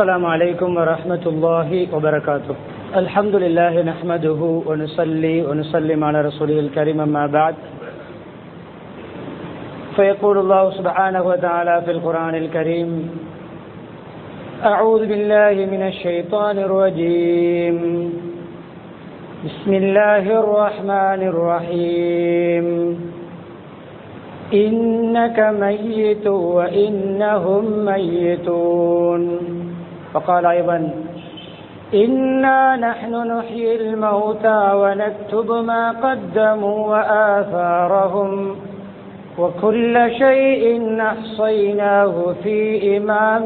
السلام عليكم ورحمة الله وبركاته الحمد لله نحمده ونصلي ونسلم على رسوله الكريم أما بعد فيقول الله سبحانه وتعالى في القرآن الكريم أعوذ بالله من الشيطان الرجيم بسم الله الرحمن الرحيم إنك ميت وإنهم ميتون وقال أيضا إنا نحن نحيي الموتى ونكتب ما قدموا وآثارهم وكل شيء أحصيناه في إمام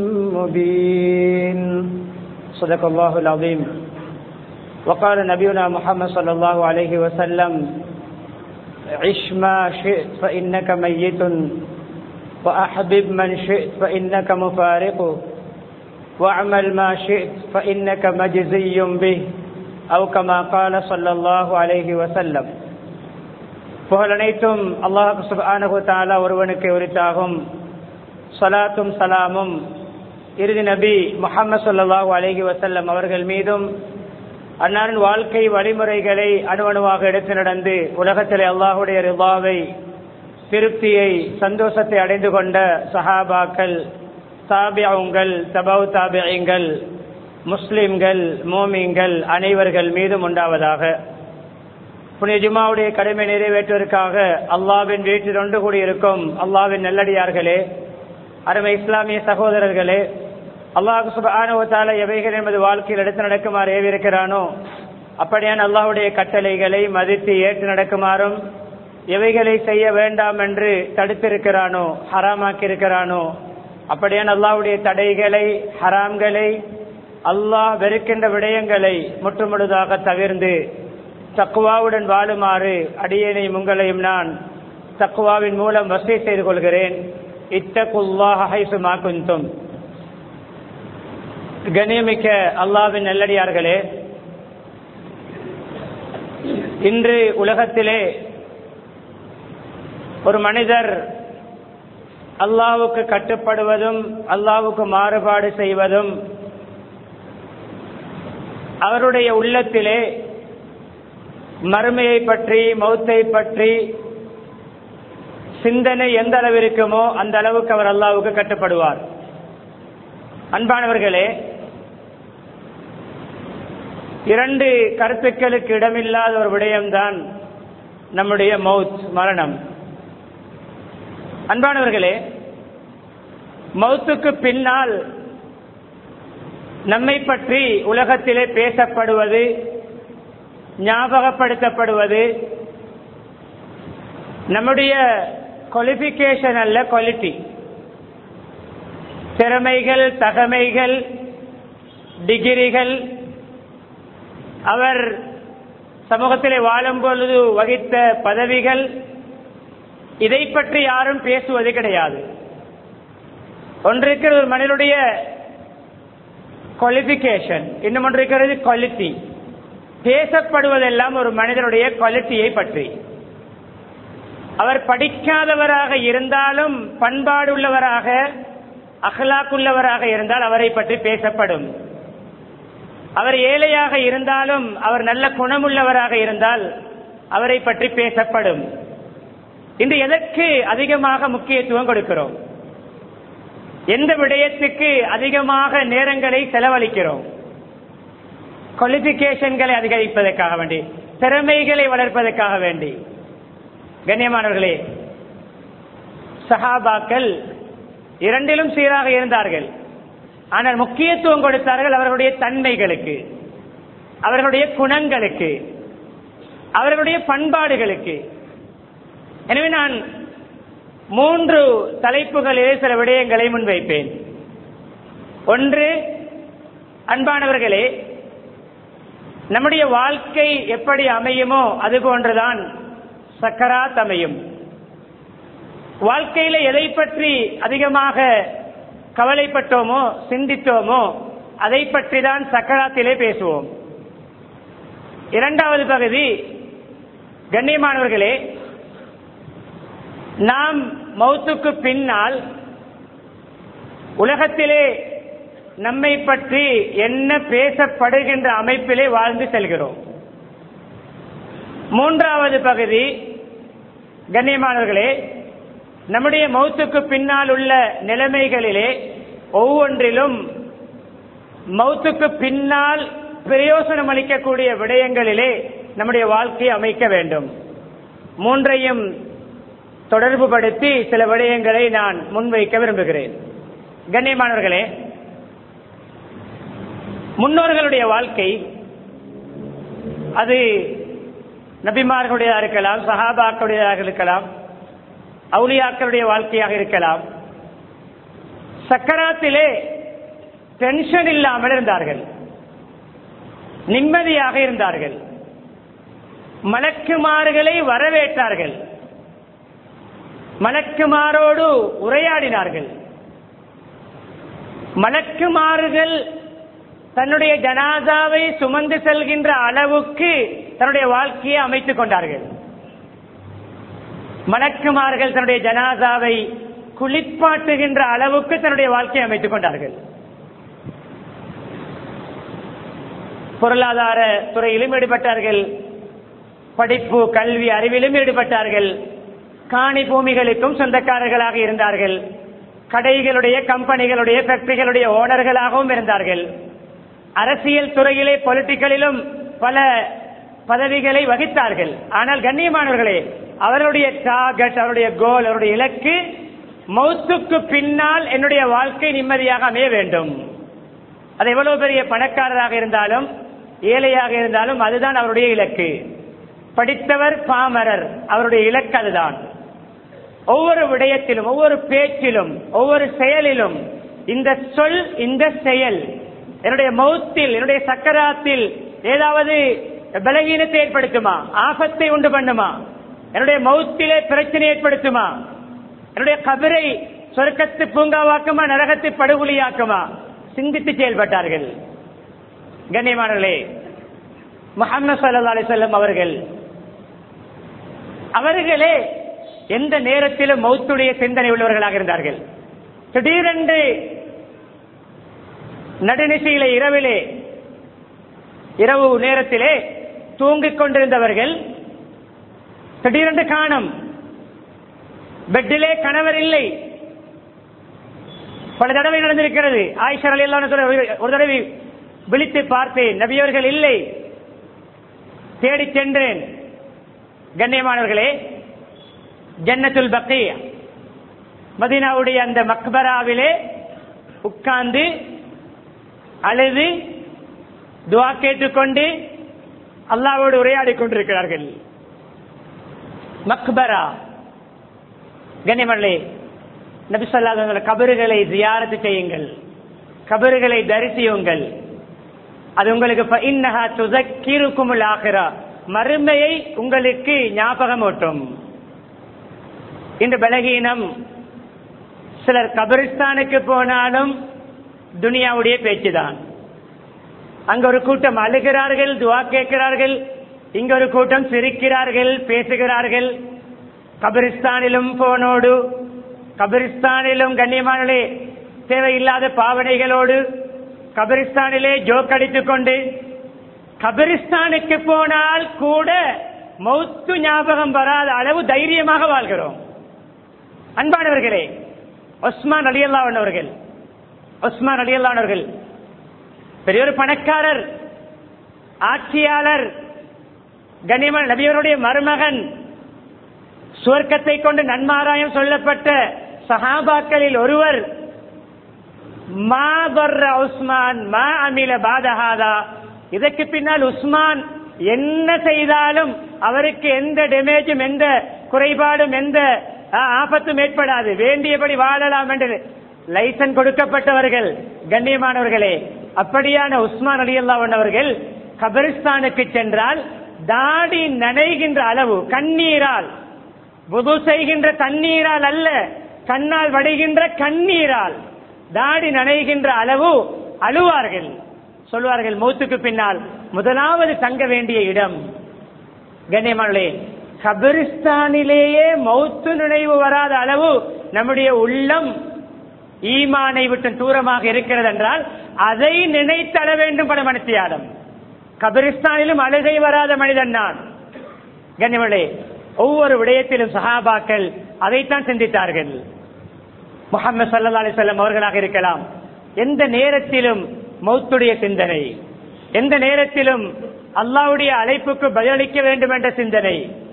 مبين صدق الله العظيم وقال نبينا محمد صلى الله عليه وسلم عش ما شئت فإنك ميت وأحبب من شئت فإنك مفارق واعمل ما شئت فإنك مجزي به أو كما قال صلى الله عليه وسلم புகழ் அனைத்தும் அல்லாஹு சுபானகு தாலா ஒருவனுக்கு உரித்தாகும் சலாத்தும் சலாமும் இறுதி நபி முகமது சொல்லாஹு அலஹி வசல்லம் அவர்கள் மீதும் அன்னாரின் வாழ்க்கை வழிமுறைகளை அணுவணுவாக எடுத்து நடந்து உலகத்திலே அல்லாஹுடைய ரிவாவை திருப்தியை சந்தோஷத்தை அடைந்து கொண்ட சஹாபாக்கள் தாபியாவுங்கள் தபவு தாபியங்கள் முஸ்லிம்கள் மோமிங்கள் அனைவர்கள் மீதும் உண்டாவதாக புனித ஜுமாவுடைய கடமை நிறைவேற்றுவதற்காக அல்லாவின் வீட்டில் ஒன்று கூடியிருக்கும் அல்லாவின் நல்லடியார்களே அருமை இஸ்லாமிய சகோதரர்களே அல்லாஹு சுபானுவத்தால எவைகள் என்பது வாழ்க்கையில் எடுத்து நடக்குமாறு ஏவிருக்கிறானோ அப்படியான அல்லாஹுடைய கட்டளைகளை மதித்து ஏற்று நடக்குமாறும் எவைகளை செய்ய வேண்டாம் என்று தடுத்திருக்கிறானோ ஹராமாக்கி இருக்கிறானோ அப்படியான அல்லாஹுடைய தடைகளை ஹராம்களை அல்லாஹ் வெறுக்கின்ற விடயங்களை முற்றுமுழுதாக தவிர்ந்து தக்குவாவுடன் வாழுமாறு அடியேனை உங்களையும் நான் தக்குவாவின் மூலம் வசதி செய்து கொள்கிறேன் இத்தகுல்லாஹைசுமா குந்தும் கண்ணியமிக்க அல்லாவின் நல்லடியார்களே இன்று உலகத்திலே ஒரு மனிதர் அல்லாவுக்கு கட்டுப்படுவதும் அல்லாவுக்கு மாறுபாடு செய்வதும் அவருடைய உள்ளத்திலே மறுமையை பற்றி மௌத்தை பற்றி சிந்தனை எந்த அளவு இருக்குமோ அந்த அளவுக்கு அவர் அல்லாவுக்கு கட்டுப்படுவார் அன்பானவர்களே இரண்டு கருத்துக்களுக்கு இடமில்லாத ஒரு விடயம்தான் நம்முடைய மவுத் மரணம் அன்பானவர்களே மௌத்துக்கு பின்னால் நம்மை பற்றி உலகத்திலே பேசப்படுவது ஞாபகப்படுத்தப்படுவது நம்முடைய குவாலிபிகேஷன் அல்ல குவாலிட்டி திறமைகள் தகமைகள் டிகிரிகள் அவர் சமூகத்திலே வாழும் பொழுது வகித்த பதவிகள் இதை பற்றி யாரும் பேசுவது கிடையாது ஒன்றிருக்கிறது ஒரு மனிதனுடைய குவாலிபிகேஷன் இன்னும் ஒன்று இருக்கிறது குவாலிட்டி பேசப்படுவதெல்லாம் ஒரு மனிதனுடைய குவாலிட்டியை பற்றி அவர் படிக்காதவராக இருந்தாலும் பண்பாடு உள்ளவராக அகலாக்குள்ளவராக இருந்தால் அவரை பற்றி பேசப்படும் அவர் ஏழையாக இருந்தாலும் அவர் நல்ல குணமுள்ளவராக இருந்தால் அவரை பற்றி பேசப்படும் இன்று எதற்கு அதிகமாக முக்கியத்துவம் கொடுக்கிறோம் எந்த விடயத்துக்கு அதிகமாக நேரங்களை செலவழிக்கிறோம் குவாலிபிகேஷன்களை அதிகரிப்பதற்காக வேண்டி திறமைகளை வளர்ப்பதற்காக வேண்டி கண்ணியமானவர்களே சஹாபாக்கள் இரண்டிலும் சீராக இருந்தார்கள் ஆனால் முக்கியத்துவம் கொடுத்தார்கள் அவர்களுடைய தன்மைகளுக்கு அவர்களுடைய குணங்களுக்கு அவர்களுடைய பண்பாடுகளுக்கு எனவே நான் மூன்று தலைப்புகளிலே சில விடயங்களை முன்வைப்பேன் ஒன்று அன்பானவர்களே நம்முடைய வாழ்க்கை எப்படி அமையுமோ அது போன்றுதான் சக்கராத் அமையும் வாழ்க்கையில எதை பற்றி அதிகமாக கவலைப்பட்டோமோ சிந்தித்தோமோ அதை பற்றி தான் சக்கராத்திலே பேசுவோம் இரண்டாவது பகுதி கண்ணியமானவர்களே நாம் மௌத்துக்கு பின்னால் உலகத்திலே நம்மை பற்றி என்ன பேசப்படுகின்ற அமைப்பிலே வாழ்ந்து செல்கிறோம் மூன்றாவது பகுதி கண்ணியமானவர்களே நம்முடைய மௌத்துக்கு பின்னால் உள்ள நிலைமைகளிலே ஒவ்வொன்றிலும் மௌத்துக்கு பின்னால் பிரயோசனம் அளிக்கக்கூடிய விடயங்களிலே நம்முடைய வாழ்க்கையை அமைக்க வேண்டும் மூன்றையும் தொடர்புபடுத்தி சில விடயங்களை நான் முன்வைக்க விரும்புகிறேன் கண்ணியமானவர்களே முன்னோர்களுடைய வாழ்க்கை அது நபிமார்களுடையதாக இருக்கலாம் சஹாபாக்களுடையதாக இருக்கலாம் அவுலியாக்களுடைய வாழ்க்கையாக இருக்கலாம் சக்கராத்திலே டென்ஷன் இல்லாமல் இருந்தார்கள் நிம்மதியாக இருந்தார்கள் மலக்குமார்களை வரவேற்றார்கள் மலக்குமாரோடு உரையாடினார்கள் மலக்குமார்கள் தன்னுடைய ஜனாதாவை சுமந்து செல்கின்ற அளவுக்கு தன்னுடைய வாழ்க்கையை அமைத்துக் கொண்டார்கள் மலக்குமார்கள் தன்னுடைய ஜனாதாவை குளிப்பாட்டுகின்ற அளவுக்கு தன்னுடைய வாழ்க்கையை அமைத்துக் கொண்டார்கள் பொருளாதார துறையிலும் ஈடுபட்டார்கள் படிப்பு கல்வி அறிவிலும் ஈடுபட்டார்கள் காணி பூமிகளுக்கும் சொந்தக்காரர்களாக இருந்தார்கள் கடைகளுடைய கம்பெனிகளுடைய ஃபேக்டரிகளுடைய ஓனர்களாகவும் இருந்தார்கள் அரசியல் துறையிலே பொலிட்டிக்கலிலும் பல பதவிகளை வகித்தார்கள் ஆனால் கண்ணியமானவர்களே அவருடைய டார்கெட் அவருடைய கோல் அவருடைய இலக்கு மௌத்துக்கு பின்னால் என்னுடைய வாழ்க்கை நிம்மதியாக அமைய வேண்டும் அது எவ்வளவு பெரிய பணக்காரராக இருந்தாலும் ஏழையாக இருந்தாலும் அதுதான் அவருடைய இலக்கு படித்தவர் பாமரர் அவருடைய இலக்கு அதுதான் ஒவ்வொரு விடயத்திலும் ஒவ்வொரு பேச்சிலும் ஒவ்வொரு செயலிலும் இந்த சொல் இந்த செயல் என்னுடைய மௌத்தில் என்னுடைய சக்கராத்தில் ஏதாவது பலகீனத்தை ஏற்படுத்துமா ஆபத்தை உண்டு பண்ணுமா என்னுடைய மௌத்திலே பிரச்சனை ஏற்படுத்துமா என்னுடைய கபரை சொர்க்கத்து பூங்காவாக்குமா நரகத்தை படுகொலியாக்குமா சிந்தித்து செயல்பட்டார்கள் கண்ணியமானர்களே முகமது சல்லா அலிசல்லம் அவர்கள் அவர்களே எந்த நேரத்திலும் மௌத்துடைய சிந்தனை உள்ளவர்களாக இருந்தார்கள் திடீரென்று நடுநிசையில இரவிலே இரவு நேரத்திலே தூங்கிக் கொண்டிருந்தவர்கள் திடீரென்று காணும் பெட்டிலே கணவர் இல்லை பல தடவை நடந்திருக்கிறது ஆயிஷர் அலி அல்லாஹ் ஒரு தடவை விழித்து பார்த்தேன் நபியவர்கள் இல்லை தேடிச் சென்றேன் கண்ணியமானவர்களே ஜன்னத்துல் பக்கி மதீனாவுடைய அந்த மக்பராவிலே உட்கார்ந்து அழுது துவா கேட்டுக்கொண்டு அல்லாவோடு உரையாடி கொண்டிருக்கிறார்கள் மக்பரா கண்ணியமல்லே நபிசல்லாத கபறுகளை ஜியாரத்து செய்யுங்கள் கபறுகளை தரிசியுங்கள் அது உங்களுக்கு இன்னஹா துதக்கிருக்குமுல் ஆகிறா மறுமையை உங்களுக்கு ஞாபகமூட்டும் இந்த பலகீனம் சிலர் கபரிஸ்தானுக்கு போனாலும் துனியாவுடைய பேச்சுதான் அங்க ஒரு கூட்டம் அழுகிறார்கள் துவா கேட்கிறார்கள் இங்க ஒரு கூட்டம் சிரிக்கிறார்கள் பேசுகிறார்கள் கபரிஸ்தானிலும் போனோடு கபரிஸ்தானிலும் கண்ணியமானே தேவையில்லாத பாவனைகளோடு கபரிஸ்தானிலே ஜோக் அடித்துக் கொண்டு கபரிஸ்தானுக்கு போனால் கூட மௌத்து ஞாபகம் வராத அளவு தைரியமாக வாழ்கிறோம் அன்பானவர்களே ஒஸ்மான் அலியல்லாவன் அவர்கள் ஒஸ்மான் அலியல்லான் அவர்கள் பெரிய ஒரு பணக்காரர் ஆட்சியாளர் கனிமன் நபியருடைய மருமகன் சுவர்க்கத்தை கொண்டு நன்மாராயம் சொல்லப்பட்ட சஹாபாக்களில் ஒருவர் மா பர்ர உஸ்மான் மா அமில பாதஹாதா இதற்கு பின்னால் உஸ்மான் என்ன செய்தாலும் அவருக்கு எந்த டேமேஜும் எந்த குறைபாடும் எந்த ஆபத்தும் ஏற்படாது வேண்டியபடி வாழலாம் என்று லைசன்ஸ் கொடுக்கப்பட்டவர்கள் கண்ணியமானவர்களே அப்படியான உஸ்மான் அலி அல்லாவன் அவர்கள் கபரிஸ்தானுக்கு சென்றால் தாடி நனைகின்ற அளவு கண்ணீரால் புது செய்கின்ற தண்ணீரால் அல்ல கண்ணால் வடிகின்ற கண்ணீரால் தாடி நனைகின்ற அளவு அழுவார்கள் சொல்வார்கள் மௌத்துக்கு பின்னால் முதலாவது தங்க வேண்டிய இடம் கண்ணியமானே கபிரிஸ்தானிலேயே மௌத்து நினைவு வராத அளவு நம்முடைய உள்ளம் ஈமானை விட்டு தூரமாக இருக்கிறது என்றால் அதை நினைத்தள வேண்டும் பல மனுஷியாடம் கபிரிஸ்தானிலும் அழுகை வராத மனிதன் நான் கண்ணியமளே ஒவ்வொரு விடயத்திலும் சஹாபாக்கள் அதைத்தான் சிந்தித்தார்கள் முகமது சல்லா அலிசல்லம் அவர்களாக இருக்கலாம் எந்த நேரத்திலும் மௌத்துடைய சிந்தனை எந்த நேரத்திலும் அல்லாவுடைய அழைப்புக்கு பதிலளிக்க வேண்டும் என்ற சிந்தனை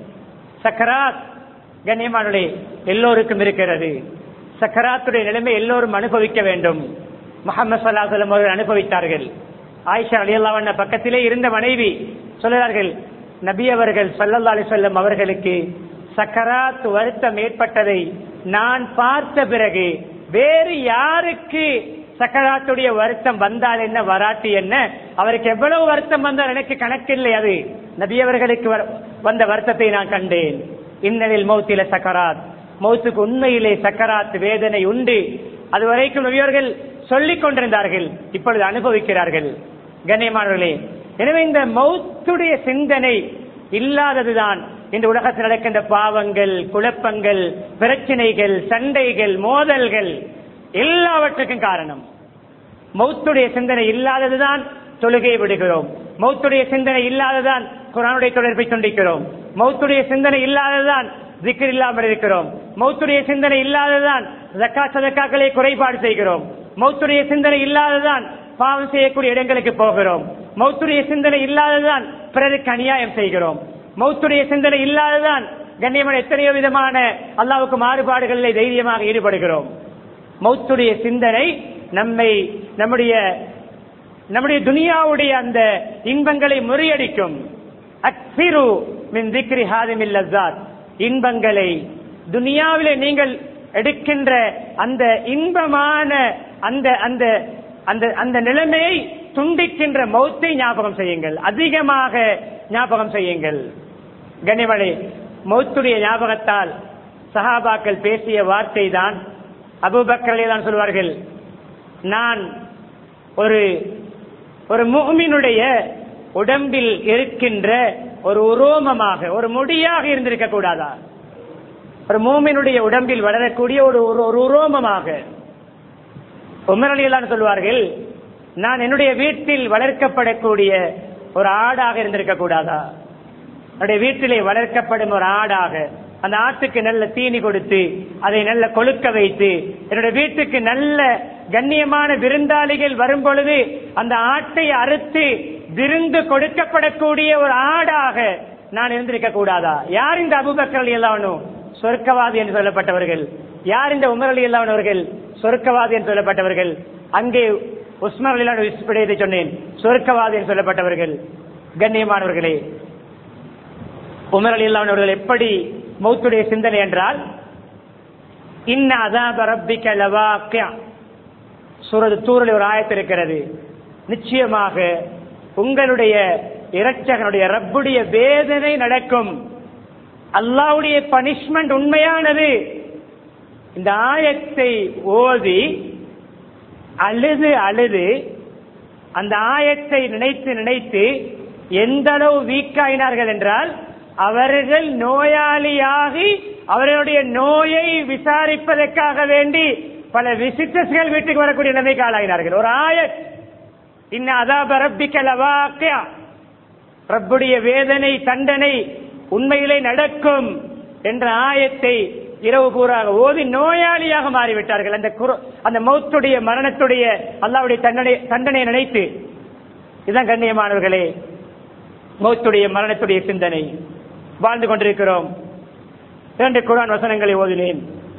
சக்கராத் கண்ணியமானுடைய எல்லோருக்கும் இருக்கிறது சக்கராத்துடைய நிலைமை எல்லோரும் அனுபவிக்க வேண்டும் முகமது சல்லாஹலம் அவர்கள் அனுபவித்தார்கள் ஆயிஷா அலியல்லாவண்ண பக்கத்திலே இருந்த மனைவி சொல்லுகிறார்கள் நபி அவர்கள் சல்லல்லா அலிசல்லம் அவர்களுக்கு சக்கராத் வருத்தம் ஏற்பட்டதை நான் பார்த்த பிறகு வேறு யாருக்கு சக்கராத்துடைய வருத்தம் வந்தால் என்ன வராட்டி என்ன அவருக்கு எவ்வளவு வருத்தம் வந்தால் எனக்கு கணக்கில்லை அது நபி அவர்களுக்கு வந்த வருத்தத்தை நான் கண்டேன் இன்னலில் மௌத்தில சக்கராத் மௌத்துக்கு உண்மையிலே சக்கராத் வேதனை உண்டு அது வரைக்கும் நபியவர்கள் சொல்லிக் கொண்டிருந்தார்கள் இப்பொழுது அனுபவிக்கிறார்கள் கண்ணியமானவர்களே எனவே இந்த மௌத்துடைய சிந்தனை இல்லாததுதான் இந்த உலகத்தில் நடக்கின்ற பாவங்கள் குழப்பங்கள் பிரச்சனைகள் சண்டைகள் மோதல்கள் எல்லாவற்றுக்கும் காரணம் மௌத்துடைய சிந்தனை இல்லாததுதான் தொழுகையை விடுகிறோம் மௌத்துடைய சிந்தனை இல்லாததான் குரானுடைய தொடர்பை துண்டிக்கிறோம் மௌத்துடைய சிந்தனை இல்லாததான் திக்கர் இல்லாமல் இருக்கிறோம் மௌத்துடைய சிந்தனை இல்லாததான் ஜக்கா சதக்காக்களை குறைபாடு செய்கிறோம் மௌத்துடைய சிந்தனை இல்லாததான் பாவம் செய்யக்கூடிய இடங்களுக்கு போகிறோம் மௌத்துடைய சிந்தனை இல்லாததான் பிறருக்கு அநியாயம் செய்கிறோம் மௌத்துடைய சிந்தனை இல்லாததான் கண்ணியமான எத்தனையோ விதமான அல்லாவுக்கு மாறுபாடுகளில் தைரியமாக ஈடுபடுகிறோம் மௌத்துடைய சிந்தனை நம்மை நம்முடைய நம்முடைய துனியாவுடைய அந்த இன்பங்களை முறியடிக்கும் அக்சிரு மின் திக்ரி ஹாதிமில் லஸ்ஸாத் இன்பங்களை துனியாவிலே நீங்கள் எடுக்கின்ற அந்த இன்பமான அந்த அந்த அந்த அந்த நிலைமையை துண்டிக்கின்ற மௌத்தை ஞாபகம் செய்யுங்கள் அதிகமாக ஞாபகம் செய்யுங்கள் கனிமலை மௌத்துடைய ஞாபகத்தால் சஹாபாக்கள் பேசிய வார்த்தை தான் அபுபக்கரே தான் சொல்வார்கள் நான் ஒரு ஒரு முகமினுடைய உடம்பில் இருக்கின்ற ஒரு உரோமமாக ஒரு முடியாக இருந்திருக்க கூடாதா ஒரு மூமினுடைய உடம்பில் வளரக்கூடிய ஒரு ஒரு உரோமமாக உமரலியலான் சொல்வார்கள் நான் என்னுடைய வீட்டில் வளர்க்கப்படக்கூடிய ஒரு ஆடாக இருந்திருக்க கூடாதா என்னுடைய வீட்டிலே வளர்க்கப்படும் ஒரு ஆடாக அந்த ஆட்டுக்கு நல்ல தீனி கொடுத்து அதை நல்ல கொழுக்க வைத்து என்னுடைய வீட்டுக்கு நல்ல கண்ணியமான விருந்தாளிகள் வரும் பொழுது அந்த ஆட்டை அறுத்து விருந்து கொடுக்கப்படக்கூடிய ஒரு ஆடாக நான் இருந்திருக்க கூடாதா யார் இந்த அபுபக்கர் எல்லாவனும் சொர்க்கவாதி என்று சொல்லப்பட்டவர்கள் யார் இந்த உமர் அலி அல்லாவனவர்கள் சொர்க்கவாதி என்று சொல்லப்பட்டவர்கள் அங்கே உஸ்மர் அலி விடையதை சொன்னேன் சொர்க்கவாதி என்று சொல்லப்பட்டவர்கள் கண்ணியமானவர்களே உமர் அலி அல்லாவனவர்கள் எப்படி மௌத்துடைய சிந்தனை என்றால் இன்ன அதாப ரப்பிக்க லவாக்கியா சூரது தூரில் ஒரு ஆயத்து இருக்கிறது நிச்சயமாக உங்களுடைய இரட்சகனுடைய ரப்புடைய வேதனை நடக்கும் அல்லாவுடைய பனிஷ்மெண்ட் உண்மையானது இந்த ஆயத்தை ஓதி அழுது அழுது அந்த ஆயத்தை நினைத்து நினைத்து எந்த அளவு வீக்காயினார்கள் என்றால் அவர்கள் நோயாளியாகி அவர்களுடைய நோயை விசாரிப்பதற்காக வேண்டி பல விசிட்டர்ஸ்கள் வீட்டுக்கு வரக்கூடிய நிலைமைக்கு ஆளாகினார்கள் ஒரு ஆயத் இன்ன அதாப ரப்பிக்கலவாக்கியா ரப்புடைய வேதனை தண்டனை உண்மையிலே நடக்கும் என்ற ஆயத்தை இரவு கூறாக ஓதி நோயாளியாக மாறிவிட்டார்கள் அந்த குரு- அந்த மௌத்துடைய மரணத்துடைய அல்லாவுடைய தண்டனை தண்டனையை நினைத்து இதுதான் கண்ணியமானவர்களே மௌத்துடைய மரணத்துடைய சிந்தனை வாழ்ந்து கொண்டிருக்கிறோம் இரண்டு குரான் வசனங்களை ஓதினேன்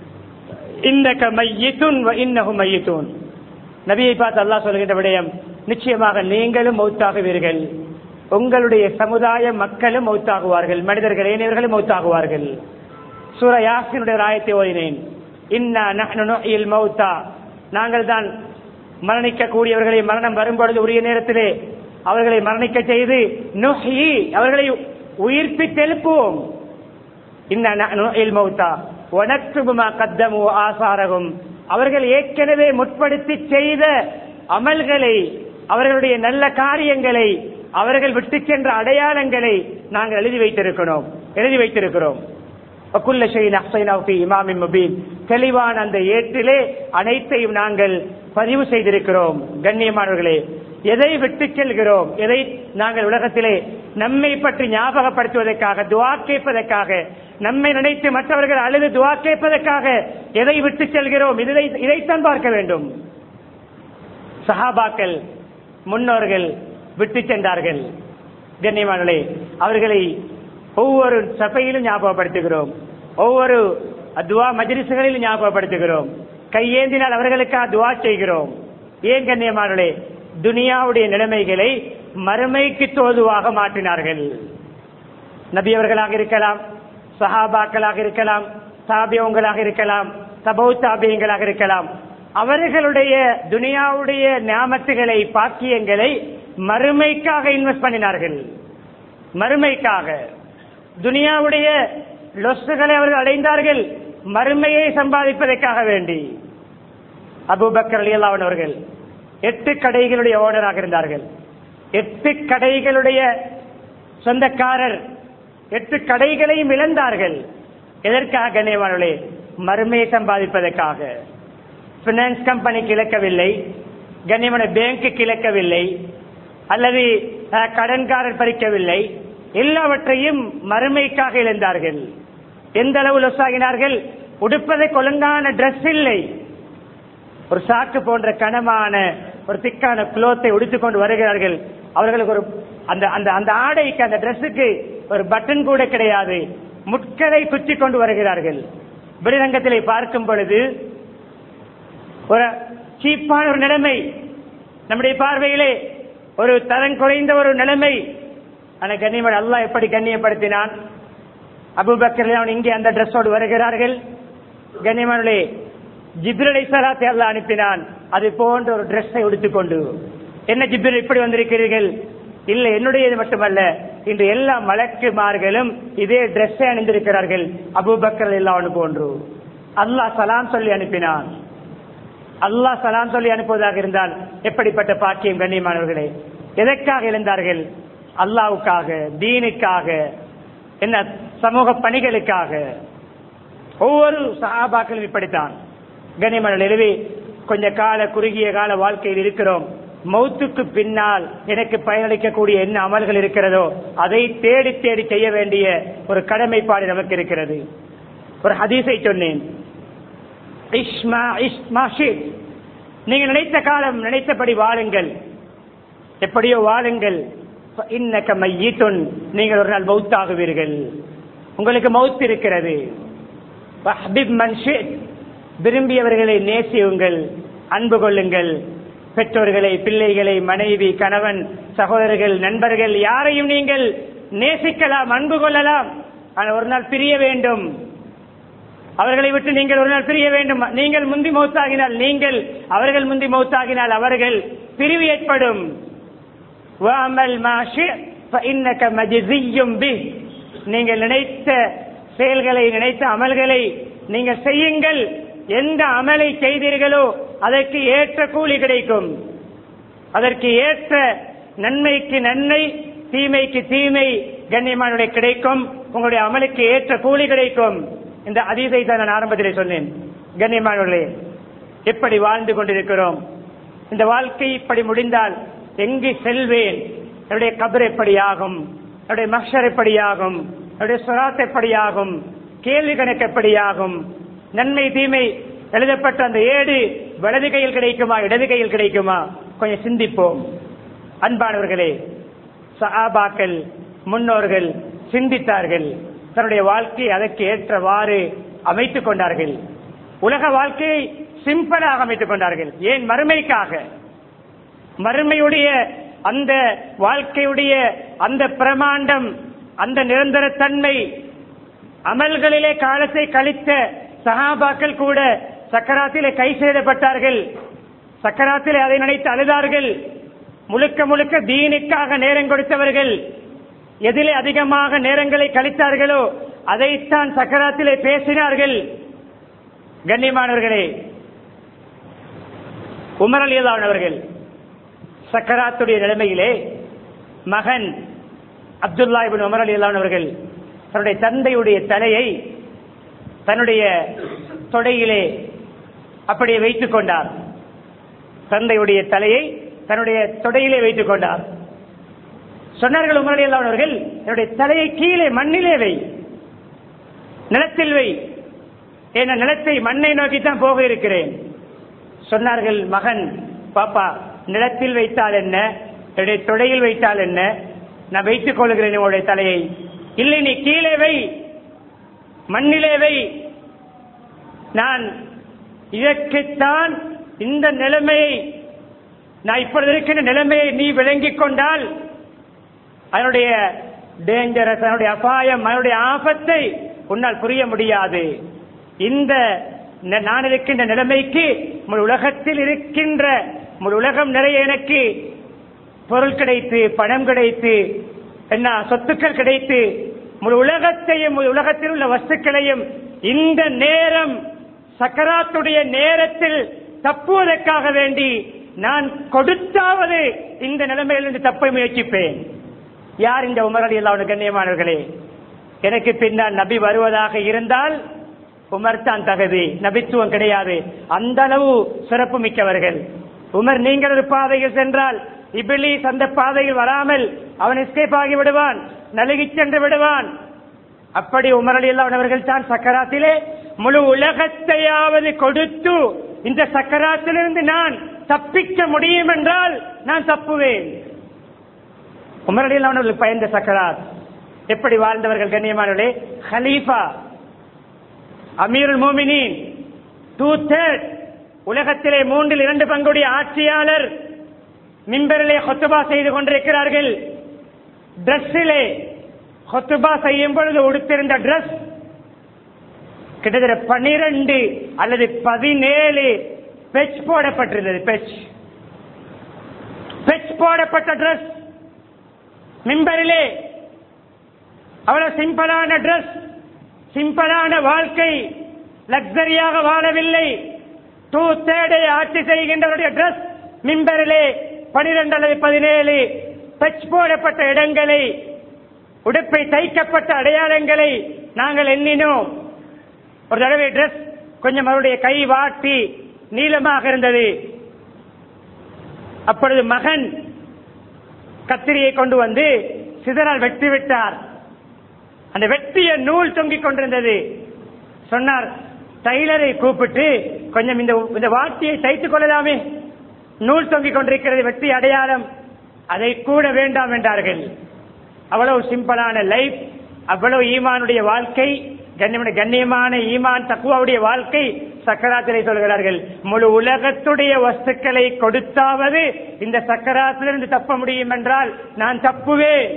இன்னக மையித்துன் வ இன்னஹும் மையித்துன் நபியை பார்த்து அல்லாஹ் சொல்கின்ற விடயம் நிச்சயமாக நீங்களும் மௌத்தாகுவீர்கள் உங்களுடைய சமுதாய மக்களும் மௌத்தாகுவார்கள் மனிதர்கள் ஏனையவர்களும் மௌத்தாகுவார்கள் சூர யாசினுடைய ராயத்தை ஓதினேன் இன்னா நஹ்னு நுஹ்யில் மௌத்தா நாங்கள் தான் மரணிக்க கூடியவர்களை மரணம் வரும்பொழுது உரிய நேரத்திலே அவர்களை மரணிக்க செய்து நுஹ்யி அவர்களை உயிர்ப்பித்து எழுப்புவோம் இன்ன நஹ்னு நுஹ்யில் மௌத்தா வனக்துபு மா கத்தமு ஆசாரகும் அவர்கள் ஏற்கனவே முற்படுத்தி செய்த அமல்களை அவர்களுடைய நல்ல காரியங்களை அவர்கள் விட்டு சென்ற அடையாளங்களை நாங்கள் எழுதி வைத்திருக்கிறோம் எழுதி வைத்திருக்கிறோம் وكل شيء أحصيناه في إمام مبين தெளிவான அந்த ஏட்டிலே அனைத்தையும் நாங்கள் பதிவு செய்திருக்கிறோம் கண்ணியமானவர்களே எதை விட்டு செல்கிறோம் எதை நாங்கள் உலகத்திலே நம்மை பற்றி ஞாபகப்படுத்துவதற்காக துவா கேட்பதற்காக நம்மை நினைத்து மற்றவர்கள் அழுது துவா கேட்பதற்காக எதை விட்டு செல்கிறோம் இதை இதைத்தான் பார்க்க வேண்டும் சஹாபாக்கள் முன்னோர்கள் விட்டு சென்றார்கள் கண்ணியமானே அவர்களை ஒவ்வொரு சபையிலும் ஞாபகப்படுத்துகிறோம் ஒவ்வொரு துவா மஜ்லிசுகளிலும் ஞாபகப்படுத்துகிறோம் கையேந்தினால் அவர்களுக்காக துவா செய்கிறோம் ஏன் கண்ணியமானே துனியாவுடைய நிலைமைகளை மறுமைக்கு தோதுவாக மாற்றினார்கள் நபி அவர்களாக இருக்கலாம் சஹாபாக்களாக இருக்கலாம் தாபியவங்களாக இருக்கலாம் தபௌ தாபியங்களாக இருக்கலாம் அவர்களுடைய துனியாவுடைய ஞாபகத்துகளை பாக்கியங்களை மறுமைக்காக இன்வெஸ்ட் பண்ணினார்கள் மறுமைக்காக துனியாவுடைய லொஸ்டுகளை அவர்கள் அடைந்தார்கள் மறுமையை சம்பாதிப்பதற்காக வேண்டி அபுபக்கர் அலியல்லாவன் அவர்கள் எட்டு கடைகளுடைய ஓனராக இருந்தார்கள் எட்டு கடைகளுடைய சொந்தக்காரர் எட்டு கடைகளையும் இழந்தார்கள் எதற்காக கண்ணியமானவர்களே மறுமையை சம்பாதிப்பதற்காக பினான்ஸ் கம்பெனிக்கு இழக்கவில்லை கண்ணியமான பேங்க்கு இழக்கவில்லை அல்லது அஹ், கடன்காரர் பறிக்கவில்லை எல்லாவற்றையும் மறுமைக்காக இழந்தார்கள் எந்த அளவு லொஸ் ஆகினார்கள் உடுப்பதற்கு ஒழுங்கான ட்ரெஸ் இல்லை ஒரு சாக்கு போன்ற கனமான ஒரு திக்கான குலோத்தை உடுத்திக் கொண்டு வருகிறார்கள் அவர்களுக்கு ஒரு அந்த அந்த அந்த ஆடைக்கு அந்த ட்ரெஸ்ஸுக்கு ஒரு பட்டன் கூட கிடையாது முட்களை குத்தி கொண்டு வருகிறார்கள் வெளிரங்கத்திலே பார்க்கும் பொழுது ஒரு சீப்பான ஒரு நிலைமை நம்முடைய பார்வையிலே ஒரு தரம் குறைந்த ஒரு நிலைமை ஆனால் கண்ணியமன் அல்லாஹ் எப்படி கண்ணியப்படுத்தினான் அபுபக்கர் அவன் இங்கே அந்த ட்ரெஸ்ஸோடு வருகிறார்கள் கண்ணியமனே ஜிப்ரலை சலாத்தை அல்லாஹ் அனுப்பினான் அது போன்ற ஒரு ட்ரெஸ்ஸை உடுத்திக்கொண்டு என்ன ஜிப்ரல் இப்படி வந்திருக்கிறீர்கள் இல்லை என்னுடையது மட்டுமல்ல இன்று எல்லா மலக்குமார்களும் இதே ட்ரெஸ்ஸை அணிந்திருக்கிறார்கள் அபுபக்கர் எல்லாம் போன்று அல்லாஹ் சலாம் சொல்லி அனுப்பினான் அல்லாஹ் சலாம் சொல்லி அனுப்புவதாக இருந்தால் எப்படிப்பட்ட பாக்கியம் கண்ணியமானவர்களே எதற்காக எழுந்தார்கள் அல்லாவுக்காக தீனுக்காக என்ன சமூக பணிகளுக்காக ஒவ்வொரு சஹாபாக்களும் இப்படித்தான் கண்ணியமான எனவே கொஞ்ச கால குறுகிய கால வாழ்க்கையில் இருக்கிறோம் மௌத்துக்கு பின்னால் எனக்கு பயனளிக்கக்கூடிய என்ன அமல்கள் இருக்கிறதோ அதை தேடி தேடி செய்ய வேண்டிய ஒரு கடமைப்பாடு நமக்கு இருக்கிறது ஒரு ஹதீஸை சொன்னேன் இஸ்மா இஸ்மா ஷித். நீங்கள் நினைத்த காலம் நினைத்தபடி வாழுங்கள் எப்படியோ வாழுங்கள் இன்னக்க மையீட்டுன் நீங்கள் ஒரு நாள் மௌத்தாகுவீர்கள் உங்களுக்கு மௌத் இருக்கிறது வஹ்பிப் மன் ஷித். விரும்பியவர்களை நேசியுங்கள் அன்பு கொள்ளுங்கள் பெற்றோர்களை பிள்ளைகளை மனைவி கணவன் சகோதரர்கள் நண்பர்கள் யாரையும் நீங்கள் நேசிக்கலாம் அன்பு கொள்ளலாம் ஆனால் ஒரு நாள் பிரிய வேண்டும் அவர்களை விட்டு நீங்கள் ஒரு நாள் பிரிய வேண்டும் நீங்கள் முந்தி மௌத்தாகினால் நீங்கள் அவர்கள் முந்தி மௌத்தாகினால் அவர்கள் பிரிவு ஏற்படும் வாமல் மா ஷிஅ் فإنك مجزي به. நீங்கள் நினைத்த செயல்களை நினைத்த அமல்களை நீங்கள் செய்யுங்கள் எந்த அமலை செய்தீர்களோ அதற்கு ஏற்ற கூலி கிடைக்கும் அதற்கு ஏற்ற நன்மைக்கு நன்மை தீமைக்கு தீமை கண்ணியமானுடைய கிடைக்கும் உங்களுடைய அமலுக்கு ஏற்ற கூலி கிடைக்கும் இந்த அதீதை தான் நான் ஆரம்பத்திலே சொன்னேன் கண்ணியமானவர்களே எப்படி வாழ்ந்து கொண்டிருக்கிறோம் இந்த வாழ்க்கை இப்படி முடிந்தால் எங்கு செல்வேன் என்னுடைய கபர் எப்படியாகும் என்னுடைய மக்ஷர் எப்படியாகும் என்னுடைய சுராத் எப்படியாகும் கேள்வி கணக்கு எப்படியாகும் நன்மை தீமை எழுதப்பட்ட அந்த ஏடு வலது கையில் கிடைக்குமா இடது கையில் கிடைக்குமா கொஞ்சம் சிந்திப்போம் அன்பானவர்களே சஹாபாக்கள் முன்னோர்கள் சிந்தித்தார்கள் தன்னுடைய வாழ்க்கையை அதற்கு ஏற்றவாறு அமைத்துக் கொண்டார்கள் உலக வாழ்க்கையை சிம்பிளாக அமைத்துக் கொண்டார்கள் ஏன் மறுமைக்காக மறுமையுடைய அந்த வாழ்க்கையுடைய அந்த பிரமாண்டம் அந்த நிரந்தர தன்மை அமல்களிலே காலத்தை கழித்த சஹாபாக்கள் கூட சக்கராத்திலே கை செய்தப்பட்டார்கள் சக்கராத்திலே அதை நினைத்து அழுதார்கள் முழுக்க முழுக்க தீனுக்காக நேரம் கொடுத்தவர்கள் எதிலே அதிகமாக நேரங்களை கழித்தார்களோ அதைத்தான் சக்கராத்திலே பேசினார்கள் கண்ணியமானவர்களே உமர் அலியல்லான் அவர்கள் சக்கராத்துடைய நிலைமையிலே மகன் அப்துல்லா இபின் உமர் அலியல்லான் அவர்கள் தன்னுடைய தந்தையுடைய தலையை தன்னுடைய தொடையிலே அப்படியே வைத்துக் கொண்டார் தந்தையுடைய தலையை தன்னுடைய தொடையிலே வைத்துக் கொண்டார் சொன்னார்கள் உமரடி அவர்கள் என்னுடைய தலையை கீழே மண்ணிலே வை நிலத்தில் வை என நிலத்தை மண்ணை நோக்கி தான் போக இருக்கிறேன் சொன்னார்கள் மகன் பாப்பா நிலத்தில் வைத்தால் என்ன என்னுடைய தொடையில் வைத்தால் என்ன நான் வைத்துக் கொள்கிறேன் உங்களுடைய தலையை இல்லை நீ கீழே வை மண்ணிலே வை நான் இதற்குத்தான் இந்த நிலைமையை நான் இப்பொழுது இருக்கின்ற நிலைமையை நீ விளங்கிக் கொண்டால் அதனுடைய டேஞ்சரஸ் அதனுடைய அபாயம் அதனுடைய ஆபத்தை உன்னால் புரிய முடியாது இந்த ந- நான் இருக்கின்ற நிலைமைக்கு முழு உலகத்தில் இருக்கின்ற முழு உலகம் நிறைய எனக்கு பொருள் கிடைத்து பணம் கிடைத்து என்ன சொத்துக்கள் கிடைத்து முழு உலகத்தையும் முழு உலகத்தில் உள்ள வஸ்துக்களையும் இந்த நேரம் சக்கராத்துடைய நேரத்தில் தப்புவதற்காக வேண்டி நான் கொடுத்தாவது இந்த நிலைமையிலிருந்து தப்ப முயற்சிப்பேன் யார் இந்த உமர் அலி அல்லாஹ் கண்ணியமானவர்களே எனக்கு பின்னால் நபி வருவதாக இருந்தால் உமர் தான் தகுதி நபித்துவம் கிடையாது அந்த அளவு சிறப்பு மிக்கவர்கள் உமர் நீங்கள் ஒரு பாதையில் சென்றால் இபிலிஸ் அந்த பாதையில் வராமல் அவன் எஸ்கேப் ஆகி விடுவான் நலுகிச் சென்று விடுவான் அப்படி உமர் அலி அல்லாஹ் அவர்கள் தான் சக்கராத்திலே முழு உலகத்தையாவது கொடுத்து இந்த சக்கராத்திலிருந்து நான் தப்பிக்க முடியும் என்றால் நான் தப்புவேன் உமரடியில் அவர்களுக்கு பயந்த சக்கராத் எப்படி வாழ்ந்தவர்கள் கண்ணியமானவர்களே ஹலீஃபா அமீருல் மோமினின் டூ தேர்ட் உலகத்திலே மூன்றில் இரண்டு பங்குடைய ஆட்சியாளர் மிம்பரிலே ஹொத்துபா செய்து கொண்டிருக்கிறார்கள் டிரெஸ்ஸிலே ஹொத்துபா செய்யும் பொழுது உடுத்திருந்த டிரெஸ் கிட்டத்தட்ட பனிரெண்டு அல்லது பதினேழு பெச் போடப்பட்டிருந்தது பெச் பெச் போடப்பட்ட டிரெஸ் மிம்பரிலே அவ்வளவு சிம்பிளான டிரெஸ் சிம்பிளான வாழ்க்கை லக்ஸரியாக வாழவில்லை டூ தேர்டை ஆட்சி செய்கின்றவருடைய டிரெஸ் மிம்பரிலே பனிரெண்டு அல்லது பதினேழு டச் போடப்பட்ட இடங்களை உடுப்பை தைக்கப்பட்ட அடையாளங்களை நாங்கள் எண்ணினோம் ஒரு தடவை டிரெஸ் கொஞ்சம் அவருடைய கை வாட்டி நீளமாக இருந்தது அப்பொழுது மகன் கத்திரியை கொண்டு வந்து சிதறால் வெட்டி விட்டார் அந்த வெட்டிய நூல் தொங்கிக் கொண்டிருந்தது சொன்னார் டைலரை கூப்பிட்டு கொஞ்சம் இந்த இந்த வாட்டியை தைத்துக் கொள்ளலாமே நூல் தொங்கிக் கொண்டிருக்கிறது வெட்டி அடையாளம் அதை கூட வேண்டாம் என்றார்கள் அவ்வளவு சிம்பிளான லைஃப் அவ்வளவு ஈமானுடைய வாழ்க்கை கண்ணியமான கண்ணியமான ஈமான் தக்குவாவுடைய வாழ்க்கை சக்கராத்திரை சொல்கிறார்கள் முழு உலகத்துடைய வஸ்துக்களை கொடுத்தாவது இந்த சக்கராத்திலிருந்து தப்ப முடியும் என்றால் நான் தப்புவேன்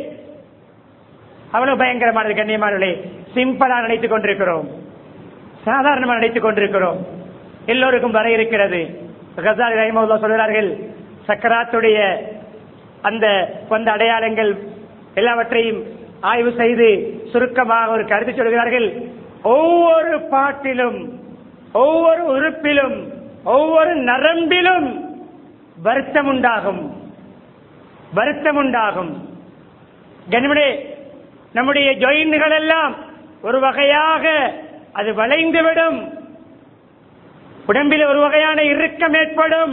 அவ்வளவு பயங்கரமானது கண்ணியமானவர்களே சிம்பிளா நினைத்துக் கொண்டிருக்கிறோம் சாதாரணமாக நினைத்துக் கொண்டிருக்கிறோம் எல்லோருக்கும் வர இருக்கிறது கசாலி ரஹிமவுல்லா சொல்கிறார்கள் சக்கராத்துடைய அந்த வந்த அடையாளங்கள் எல்லாவற்றையும் ஆய்வு செய்து சுருக்கமாக ஒரு கருத்து சொல்கிறார்கள் ஒவ்வொரு பாட்டிலும் ஒவ்வொரு உறுப்பிலும் ஒவ்வொரு நரம்பிலும் வருத்தம் உண்டாகும் வருத்தம் உண்டாகும் கனிமனே நம்முடைய ஜொயின்கள் எல்லாம் ஒரு வகையாக அது வளைந்துவிடும் உடம்பில் ஒரு வகையான இறுக்கம் ஏற்படும்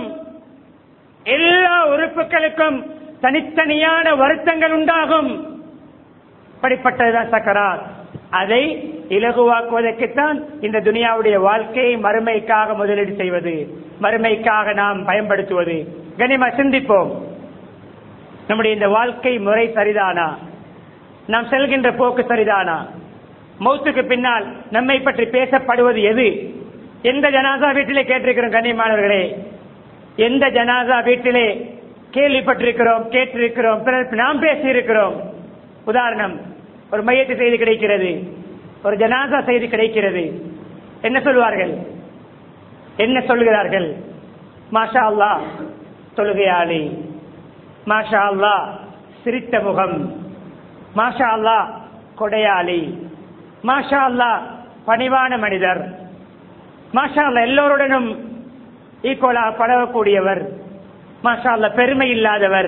எல்லா உறுப்புகளுக்கும் தனித்தனியான வருத்தங்கள் உண்டாகும் அப்படிப்பட்டதுதான் சக்கராத் அதை இலகுவாக்குவதற்குத்தான் இந்த துனியாவுடைய வாழ்க்கையை மறுமைக்காக முதலீடு செய்வது மறுமைக்காக நாம் பயன்படுத்துவது கனிமா சிந்திப்போம் நம்முடைய இந்த வாழ்க்கை முறை சரிதானா நாம் செல்கின்ற போக்கு சரிதானா மௌத்துக்கு பின்னால் நம்மை பற்றி பேசப்படுவது எது எந்த ஜனாசா வீட்டிலே கேட்டிருக்கிறோம் கண்ணியமானவர்களே எந்த ஜனாசா வீட்டிலே கேள்விப்பட்டிருக்கிறோம் கேட்டிருக்கிறோம் பிறர் நாம் பேசியிருக்கிறோம் உதாரணம் ஒரு மையத்து செய்தி கிடைக்கிறது ஒரு ஜனாசா செய்தி கிடைக்கிறது என்ன சொல்வார்கள் என்ன சொல்கிறார்கள் மாஷா அல்லாஹ் தொழுகையாளி மாஷா அல்லாஹ் சிரித்த முகம் மாஷா அல்லாஹ் கொடையாளி மாஷா அல்லாஹ் பணிவான மனிதர் மாஷா அல்லாஹ் எல்லோருடனும் ஈக்குவலாக பழகக்கூடியவர் மாஷா அல்லாஹ் பெருமை இல்லாதவர்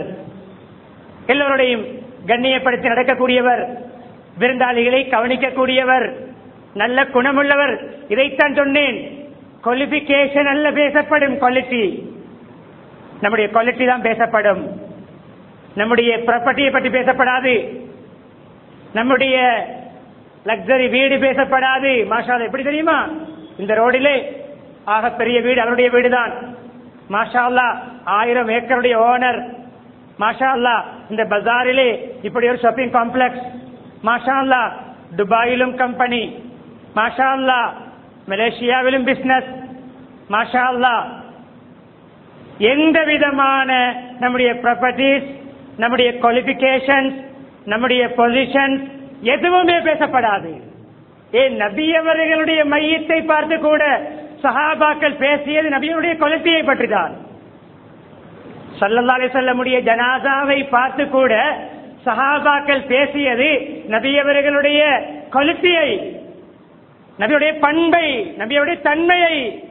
எல்லோருடையும் கண்ணியப்படுத்தி நடக்கக்கூடியவர் விருந்தாளிகளை கவனிக்கக்கூடியவர் நல்ல குணமுள்ளவர் இதைத்தான் சொன்னேன் குவாலிபிகேஷன் அல்ல பேசப்படும் குவாலிட்டி நம்முடைய குவாலிட்டி தான் பேசப்படும் நம்முடைய ப்ராப்பர்ட்டியை பற்றி பேசப்படாது நம்முடைய லக்ஸரி வீடு பேசப்படாது மாஷா அல்லாஹ். எப்படி தெரியுமா இந்த ரோடிலே ஆக பெரிய வீடு அவருடைய வீடுதான் மாஷா அல்லாஹ் ஆயிரம் ஏக்கருடைய ஓனர் மாஷா அல்லாஹ் இந்த பஜாரிலே இப்படி ஒரு ஷாப்பிங் காம்ப்ளெக்ஸ் மாஷா அல்லாஹ் துபாயிலும் கம்பெனி மாஷா அல்லாஹ் மலேசியாவிலும் பிசினஸ் மாஷா அல்லாஹ் எந்த விதமான நம்முடைய ப்ராப்பர்ட்டிஸ் நம்முடைய குவாலிபிகேஷன்ஸ் நம்முடைய பொசிஷன்ஸ் எதுவுமே பேசப்படாது ஏன் நபி அவர்களுடைய மையத்தை பார்த்து கூட சஹாபாக்கள் பேசியது நபியுடைய குவாலிட்டியை பற்றிதான் சல்லல்லாஹு அலைஹி வஸல்லமுடைய ஜனாசாவை பார்த்து கூட சஹாபாக்கள் பேசியது நபியவர்களுடைய குவாலிட்டியை நபியுடைய பண்பை நபியுடைய தன்மையை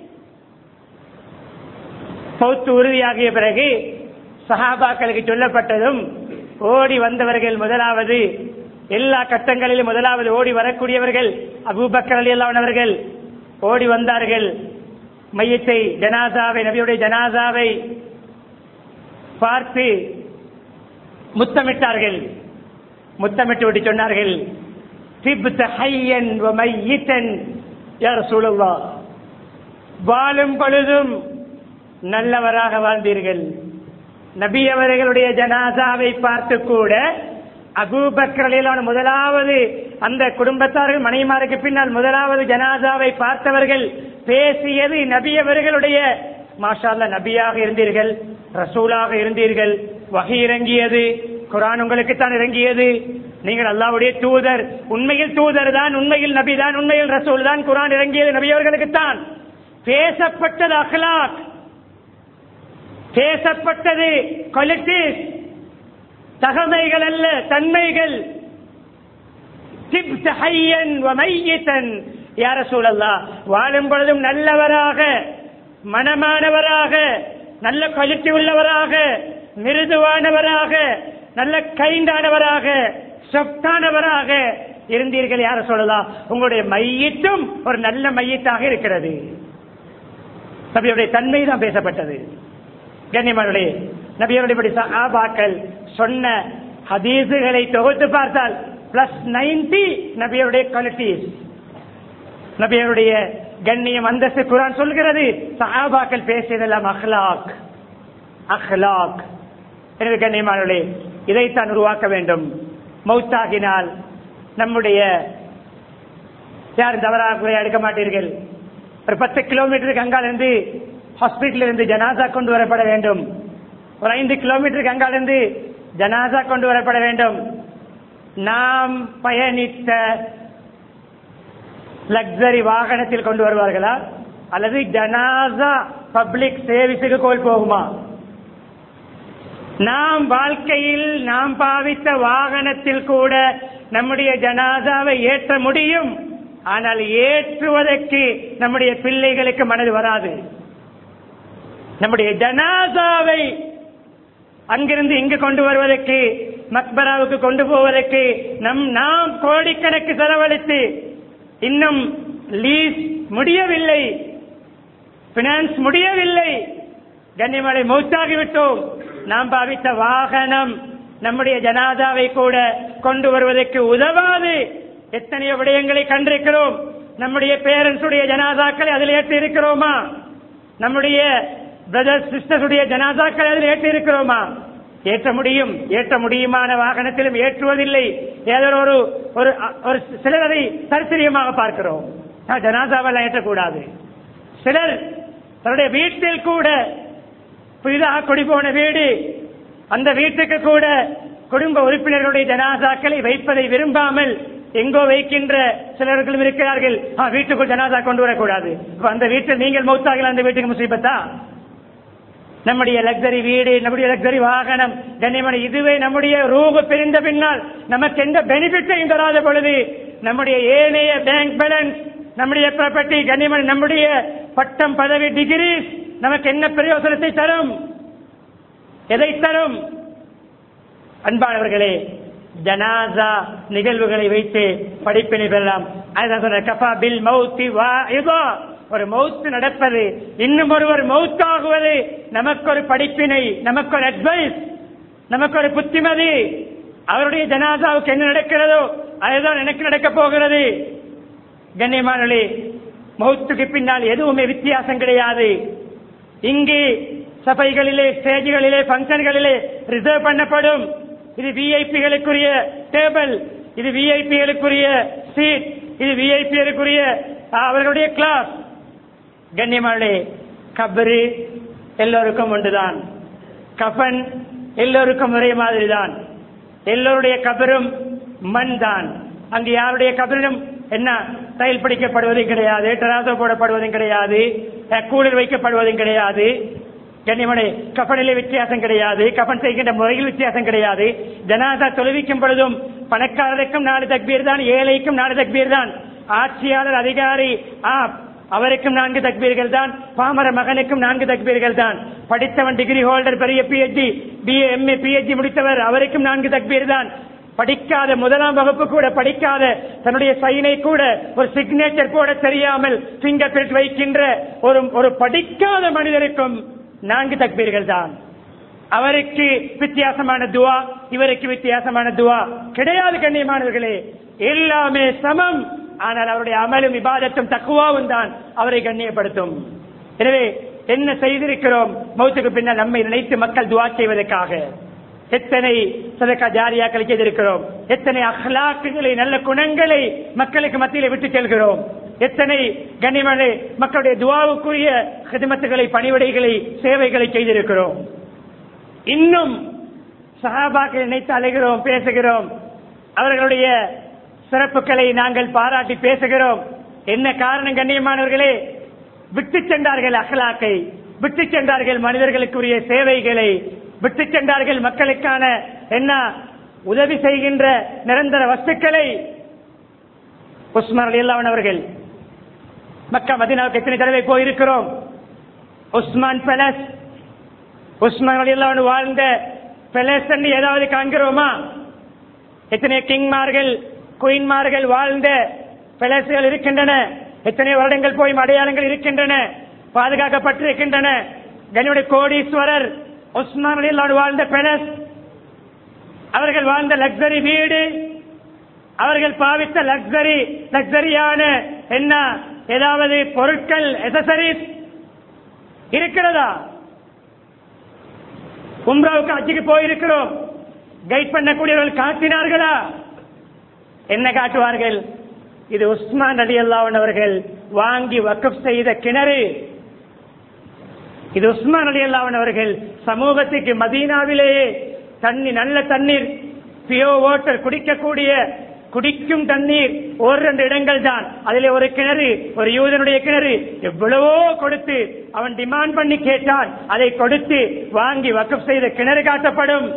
பௌத்து உறுதியாகிய பிறகு சஹாபாக்களுக்கு சொல்லப்பட்டதும் ஓடி வந்தவர்கள் முதலாவது எல்லா கட்டங்களிலும் முதலாவது ஓடி வரக்கூடியவர்கள் அபூபக்கர் அலி அவர்கள் ஓடி வந்தார்கள் மையத்தை ஜனாசாவை நபியுடைய ஜனாசாவை பார்த்து முத்தமிட்டார்கள் முத்தமிட்டு விட்டு சொன்னார்கள் "திப்த ஹய்யன் வ மையித்தன் யா ரசூலல்லாஹ்." வாழும் பொழுதும் நல்லவராக வாழ்ந்தீர்கள் நபி அவர்களுடைய ஜனாசாவை பார்த்து கூட அபூபக்கரிலான முதலாவது அந்த குடும்பத்தார்கள் மனைமாருக்கு பின்னால் முதலாவது ஜனாசாவை பார்த்தவர்கள் பேசியது நபி அவர்களுடைய மாஷால்ல நபியாக இருந்தீர்கள் ரசூலாக இருந்தீர்கள் வகை இறங்கியது குரான் உங்களுக்கு தான் இறங்கியது நீங்கள் அல்லாவுடைய தூதர் உண்மையில் தூதர் தான் உண்மையில் நபி தான் உண்மையில் ரசூல் தான் குரான் இறங்கியது நபி அவர்களுக்கு தான் பேசப்பட்டது அஹ்லாக் பேசப்பட்டது கொலிட்டிஸ் தகமைகள் அல்ல தன்மைகள் திப்த ஹய்யன் வ மையித்தன் யார சூழல்லா வாழும் பொழுதும் நல்லவராக மனமானவராக நல்ல குவாலிட்டி உள்ளவராக மிருதுவானவராக நல்ல கைண்டானவராக சொப்டானவராக இருந்தீர்கள் யார சொல்லலாம் உங்களுடைய மையத்தும் ஒரு நல்ல மையத்தாக இருக்கிறது நபியுடைய தன்மை தான் பேசப்பட்டது கண்ணியமானுடைய நபியருடைய சஹாபாக்கள் சொன்ன ஹதீசுகளை தொகுத்து பார்த்தால் பிளஸ் நைன்டி நபியருடைய குவாலிட்டிஸ் நபியருடைய கண்ணியம் அந்தஸ்து குரான் சொல்கிறது சஹாபாக்கள் பேசியதெல்லாம் அஹ்லாக் அஹ்லாக் எனவே கண்ணியமானவர்களே இதைத்தான் உருவாக்க வேண்டும் மௌத்தாகினால் நம்முடைய யாரும் தவறாக குறைய எடுக்க மாட்டீர்கள் ஒரு பத்து கிலோமீட்டருக்கு அங்கால் இருந்து ஹாஸ்பிட்டல் இருந்து ஜனாசா கொண்டு வரப்பட வேண்டும் ஒரு ஐந்து கிலோமீட்டருக்கு அங்கால் இருந்து ஜனாசா கொண்டு வரப்பட வேண்டும் நாம் பயணித்த லக்ஸரி வாகனத்தில் கொண்டு வருவார்களா அல்லது ஜனாசா பப்ளிக் சர்வீஸுக்கு கோல் போகுமா நாம் வாழ்க்கையில் நாம் பாவித்த வாகனத்தில் கூட நம்முடைய ஜனாசாவை ஏற்ற முடியும் ஆனால் ஏற்றுவதற்கு நம்முடைய பிள்ளைகளுக்கு மனது வராது நம்முடைய ஜனாசாவை அங்கிருந்து இங்கு கொண்டு வருவதற்கு மக்பராவுக்கு கொண்டு போவதற்கு நம் நாம் கோடிக்கணக்கு செலவழித்து இன்னும் லீஸ் முடியவில்லை பினான்ஸ் முடியவில்லை கண்ணிமலை மௌத்தாகிவிட்டோம் நாம் பாவித்த வாகனம் நம்முடைய ஜனாதாவை கூட கொண்டு வருவதற்கு உதவாது எத்தனையோ விடயங்களை கண்டிருக்கிறோம் நம்முடைய பேரண்ட்ஸுடைய ஜனாதாக்களை அதில் ஏற்றி இருக்கிறோமா நம்முடைய பிரதர்ஸ் சிஸ்டர்ஸுடைய ஜனாதாக்களை அதில் ஏற்றி இருக்கிறோமா ஏற்ற முடியும் ஏற்ற முடியுமான வாகனத்திலும் ஏற்றுவதில்லை ஏதோ ஒரு ஒரு ஒரு சிலர் அதை சரித்திரியமாக பார்க்கிறோம் நான் ஜனாதாவெல்லாம் ஏற்றக்கூடாது சிலர் தன்னுடைய வீட்டில் கூட புதிதாக குடி போன வீடு அந்த வீட்டுக்கு கூட குடும்ப உறுப்பினர்களுடைய ஜனாசாக்களை வைப்பதை விரும்பாமல் எங்கோ வைக்கின்ற சிலர்களும் இருக்கிறார்கள் ஆ, வீட்டுக்குள் ஜனாசா கொண்டு வரக்கூடாது அப்ப அந்த வீட்டில் நீங்கள் மௌத்தாகல அந்த வீட்டுக்கு முசீபத்தா நம்முடைய லக்ஸரி வீடு நம்முடைய லக்ஸரி வாகனம் கண்ணியமான இதுவே நம்முடைய ரூபு பிரிந்த பின்னால் நமக்கு எந்த பெனிஃபிட்டையும் தராத பொழுது நம்முடைய ஏனைய பேங்க் பேலன்ஸ் நம்முடைய ப்ராப்பர்ட்டி கண்ணியமான நம்முடைய பட்டம் பதவி டிகிரிஸ் நமக்கு என்ன பிரயோசனத்தை தரும் எதை தரும் அன்பானவர்களே ஜனாசா நிகழ்வுகளை வைத்து படிப்பினை பெறலாம் அதுதான் சொல்ற கஃபா பில் மௌத்தி வா இதோ ஒரு மௌத்து நடப்பது இன்னும் ஒருவர் மௌத்தாகுவது நமக்கு ஒரு படிப்பினை நமக்கு ஒரு அட்வைஸ் நமக்கு ஒரு புத்திமதி அவருடைய ஜனாசாவுக்கு என்ன நடக்கிறதோ அதுதான் எனக்கு நடக்க போகிறது கண்ணியமானே மௌத்துக்கு பின்னால் எதுவுமே வித்தியாசம் கிடையாது இங்கு சபைகளிலே ஸ்டேஜ்களிலே பங்கன்களிலே ரிசர்வ் பண்ணப்படும் இது விஐபிகளுக்குரிய டேபிள் இது விஐபிகளுக்குரிய சீட் இது விஐபிகளுக்குரிய அவர்களுடைய கிளாஸ் கண்ணியமானே கபரு எல்லோருக்கும் ஒன்றுதான் கஃபன் எல்லோருக்கும் ஒரே மாதிரி தான் எல்லோருடைய கபரும் மண் தான் அங்கு யாருடைய கபரிலும் என்ன டைல் பிடிக்கப்படுவதும் கிடையாது டராசோ போடப்படுவதும் கிடையாது கூலில் வைக்கப்படுவதும் கிடையாது கண்ணியமனை கஃபனிலே வித்தியாசம் கிடையாது கஃபன் செய்கின்ற முறையில் வித்தியாசம் கிடையாது ஜனாதா தொழுவிக்கும் பொழுதும் பணக்காரருக்கும் நாலு தக்பீர் தான் ஏழைக்கும் நாலு தக்பீர் தான் ஆட்சியாளர் அதிகாரி ஆ அவருக்கும் நான்கு தக்பீர்கள் தான் பாமர மகனுக்கும் நான்கு தக்பீர்கள் தான் படித்தவன் டிகிரி ஹோல்டர் பெரிய பிஹெச்டி பிஏ எம்ஏ பிஹெச்டி முடித்தவர் அவருக்கும் நான்கு தக்பீர் தான் படிக்காத முதலாம் வகுப்பு கூட படிக்காத தன்னுடைய சைனை கூட ஒரு சிக்னேச்சர் போட தெரியாமல் பிங்கர் பிரிண்ட் வைக்கின்ற ஒரு ஒரு படிக்காத மனிதருக்கும் நான்கு தக்பீர்கள் தான் அவருக்கு வித்தியாசமான துவா இவருக்கு வித்தியாசமான துவா கிடையாது கண்ணியமானவர்களே எல்லாமே சமம் ஆனால் அவருடைய அமலும் விவாதத்தும் தக்குவாவும் தான் அவரை கண்ணியப்படுத்தும் எனவே என்ன செய்திருக்கிறோம் மௌத்துக்கு பின்னால் நம்மை நினைத்து மக்கள் துவா செய்வதற்காக எத்தனை சதக்கா ஜாரியாக்களை செய்திருக்கிறோம் எத்தனை அஹ்லாக்குகளை நல்ல குணங்களை மக்களுக்கு மத்தியில் விட்டு செல்கிறோம் எத்தனை கண்ணியமான மக்களுடைய துவாவுக்குரிய ஹிதமத்துகளை பணிவிடைகளை சேவைகளை செய்திருக்கிறோம் இன்னும் சஹாபாக்கள் நினைத்து அலைகிறோம் பேசுகிறோம் அவர்களுடைய சிறப்புகளை நாங்கள் பாராட்டி பேசுகிறோம் என்ன காரணம் கண்ணியமானவர்களே விட்டு சென்றார்கள் அகலாக்கை விட்டு சென்றார்கள் மனிதர்களுக்குரிய சேவைகளை விட்டு சென்றார்கள் மக்களுக்கான என்ன உதவி செய்கின்ற நிரந்தர வஸ்துக்களை உஸ்மான் அலியல்லாவன் அவர்கள் மக்கா மதினாவுக்கு எத்தனை தடவை போயிருக்கிறோம் உஸ்மான் பேலஸ் உஸ்மான் அலியல்லாவன் வாழ்ந்த பேலஸ் என்று ஏதாவது காண்கிறோமா எத்தனை கிங்மார்கள் குயின்மார்கள் வாழ்ந்த பேலஸ்கள் இருக்கின்றன எத்தனை வருடங்கள் போய் அடையாளங்கள் இருக்கின்றன பாதுகாக்கப்பட்டிருக்கின்றன கனியுடைய கோடீஸ்வரர் உஸ்மான் அலியல்லாவன் வாழ்ந்த பேலஸ் அவர்கள் வாழ்ந்த லக்ஸரி வீடு அவர்கள் பாவித்த லக்ஸரி லக்ஸரியான என்ன ஏதாவது பொருட்கள் எசசரிஸ் இருக்கிறதா உம்ராவுக்கு அச்சுக்கு போயிருக்கிறோம் கைட் பண்ணக்கூடியவர்கள் காட்டினார்களா என்ன காட்டுவார்கள் இது உஸ்மான் அலி அல்லாவன் அவர்கள் வாங்கி வக்கப் செய்த கிணறு இது உஸ்மான் அலி அல்லாவன் அவர்கள் சமூகத்துக்கு மதீனாவிலேயே தண்ணி நல்ல தண்ணீர் பியோ வாட்டர் குடிக்கக்கூடிய குடிக்கும் தண்ணீர் ஒரு ரெண்டு இடங்கள் தான் அதிலே ஒரு கிணறு ஒரு யூதனுடைய கிணறு எவ்வளவோ கொடுத்து அவன் டிமாண்ட் பண்ணி கேட்டான் அதை கொடுத்து வாங்கி வக்கப் செய்த கிணறு காட்டப்படும்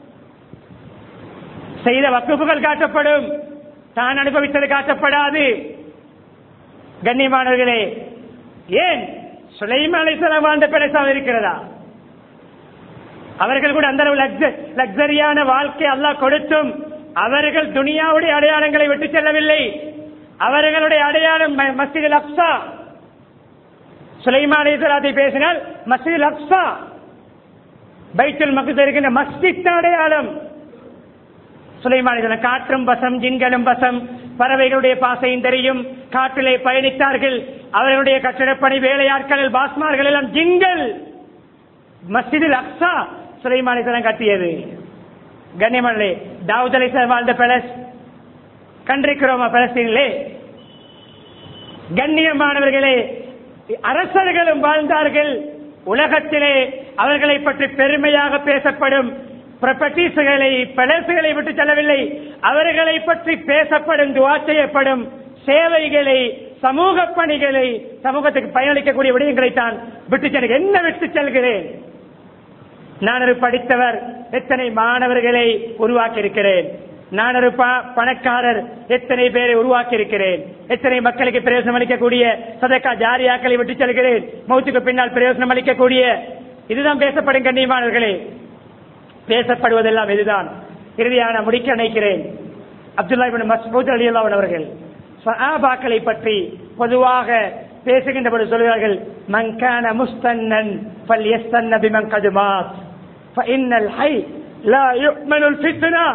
செய்த வக்குப்புகள் காட்டப்படும் தான் அனுபவித்தது காட்டப்படாது கண்ணியமானவர்களே ஏன் சுலைமா அலிசலாம் வாழ்ந்த பிரசாதம் இருக்கிறதா அவர்கள் கூட அந்த அளவு லக்ஸரியான வாழ்க்கை அல்லாஹ் கொடுத்தும் அவர்கள் துனியாவுடைய அடையாளங்களை விட்டு செல்லவில்லை அவர்களுடைய அடையாளம் மஸ்ஜித் அப்சா சுலைமா அலிசலாத்தை பேசினால் மஸ்ஜித் அப்சா பைத்துல் மக்து இருக்கின்ற மஸ்ஜித் அடையாளம் சுலைமான காற்றும் பசம் ஜின்களும் பசம் பறவைகளுடைய பாசையும் தெரியும் காற்றிலே பயணித்தார்கள் அவர்களுடைய கட்டிடப்பணி வேலையாட்கள் பாஸ்மார்கள் எல்லாம் ஜின்கள் மஸ்ஜிதில் அக்ஸா சுலைமானிசனம் கட்டியது கண்ணியமல்லே தாவூத் அலிசன் வாழ்ந்த பேலஸ் கண்டிருக்கிறோமா பலஸ்தீனிலே கண்ணியமானவர்களே அரசர்களும் வாழ்ந்தார்கள் உலகத்திலே அவர்களை பற்றி பெருமையாக பேசப்படும் ப்ராப்பர்ட்டிஸ்களை பலசுகளை விட்டு செல்லவில்லை அவர்களை பற்றி பேசப்படும் துவா செய்யப்படும் சேவைகளை சமூக பணிகளை சமூகத்துக்கு பயனளிக்கக்கூடிய விடயங்களை தான் விட்டு செல்க என்ன விட்டு செல்கிறேன் நான் ஒரு படித்தவர் எத்தனை மாணவர்களை உருவாக்கி இருக்கிறேன் நான் ஒரு பணக்காரர் எத்தனை பேரை உருவாக்கி இருக்கிறேன் எத்தனை மக்களுக்கு பிரயோசனம் அளிக்கக்கூடிய சதக்கா ஜாரியாக்களை விட்டு செல்கிறேன் மௌத்துக்கு பின்னால் பிரயோசனம் அளிக்கக்கூடிய இதுதான் பேசப்படும் கண்ணியமானவர்களே பேசப்படுவதெல்லாம் இதுதான் இறுதியான முடிக்க நினைக்கிறேன் அப்துல்லா இபின் மஸ்பூத் அலி அவர்கள் சஹாபாக்களை பற்றி பொதுவாக பேசுகின்ற பொழுது சொல்கிறார்கள் மங்கான முஸ்தன்னன் பல் எஸ்தன்ன பிமன் கதுமாத் ஃபஇன்னல் ஹை லா யுக்மனுல் ஃபித்னா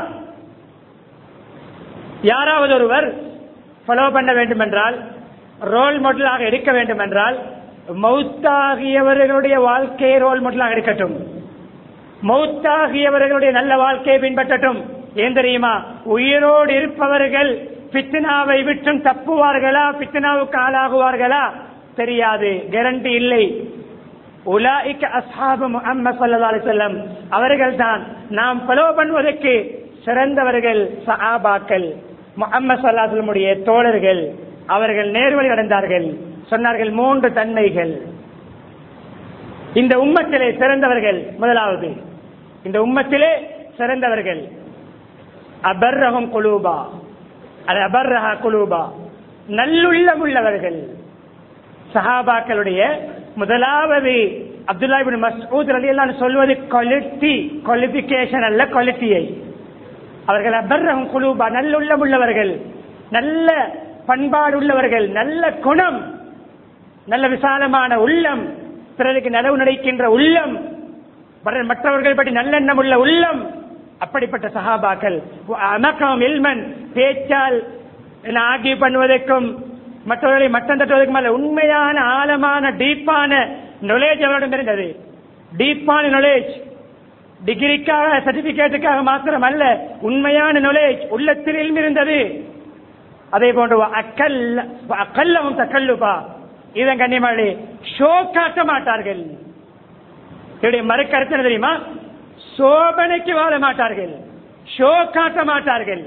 யாராவது ஒருவர் ஃபாலோ பண்ண வேண்டும் என்றால் ரோல் மாடலாக இருக்க வேண்டும் என்றால் மௌத்தாகியவர்களுடைய வாழ்க்கையை ரோல் மாடலாக இருக்கட்டும் மௌத்தாகியவர்களுடைய நல்ல வாழ்க்கையை பின்பற்றட்டும் ஏன் தெரியுமா உயிரோடு இருப்பவர்கள் பித்னாவை விட்டும் தப்புவார்களா பித்னாவுக்கு ஆளாகுவார்களா தெரியாது கேரண்டி இல்லை உலாய்க்க அஸ்ஹாபு முஹம்மது ஸல்லல்லாஹு அலைஹி வஸல்லம் அவர்கள் தான் நாம் ஃபாலோ பண்ணுவதற்கு சிறந்தவர்கள் சஹாபாக்கள் முஹம்மது ஸல்லல்லாஹு அலைஹி வஸல்லமுடைய தோழர்கள் அவர்கள் நேர்வழி அடைந்தார்கள் சொன்னார்கள் மூன்று தன்மைகள் இந்த உம்மத்திலே சிறந்தவர்கள் முதலாவது இந்த உம்மத்திலே சிறந்தவர்கள் அபர்ரகம் குலூபா அது அபர்ரஹா குலூபா நல்லுள்ளம் உள்ளவர்கள் சஹாபாக்களுடைய முதலாவது அப்துல்லா இபின் மஸ்ஊத் ரலியல்லாஹு அன்ஹு சொல்வது குவாலிட்டி குவாலிபிகேஷன் அல்ல குவாலிட்டியை அவர்கள் அபர்ரகம் குலூபா நல்லுள்ளம் உள்ளவர்கள் நல்ல பண்பாடு உள்ளவர்கள் நல்ல குணம் நல்ல விசாலமான உள்ளம் பிறருக்கு நலவு நடிக்கின்ற உள்ளம் பிறர் மற்றவர்கள் பற்றி நல்லெண்ணம் உள்ள உள்ளம் அப்படிப்பட்ட சஹாபாக்கள் அமக்கம் இல்மன் பேச்சால் ஆகி பண்ணுவதற்கும் மற்றவர்களை மட்டம் தட்டுவதற்கும் அல்ல உண்மையான ஆழமான டீப்பான நாலேஜ் அவரிடம் இருந்தது டீப்பான நாலேஜ் டிகிரிக்காக சர்டிபிகேட்டுக்காக மாத்திரம் அல்ல உண்மையான நாலேஜ் உள்ளத்தில் இல்மு இருந்தது அதே போன்று அக்கல் அக்கல்லவும் தக்கல்லுபா இதன் கண்ணியமாளி ஷோ காட்ட மாட்டார்கள் இதனுடைய மறுக்கருத்து என்ன தெரியுமா சோபனைக்கு வாழ மாட்டார்கள் ஷோ காட்ட மாட்டார்கள்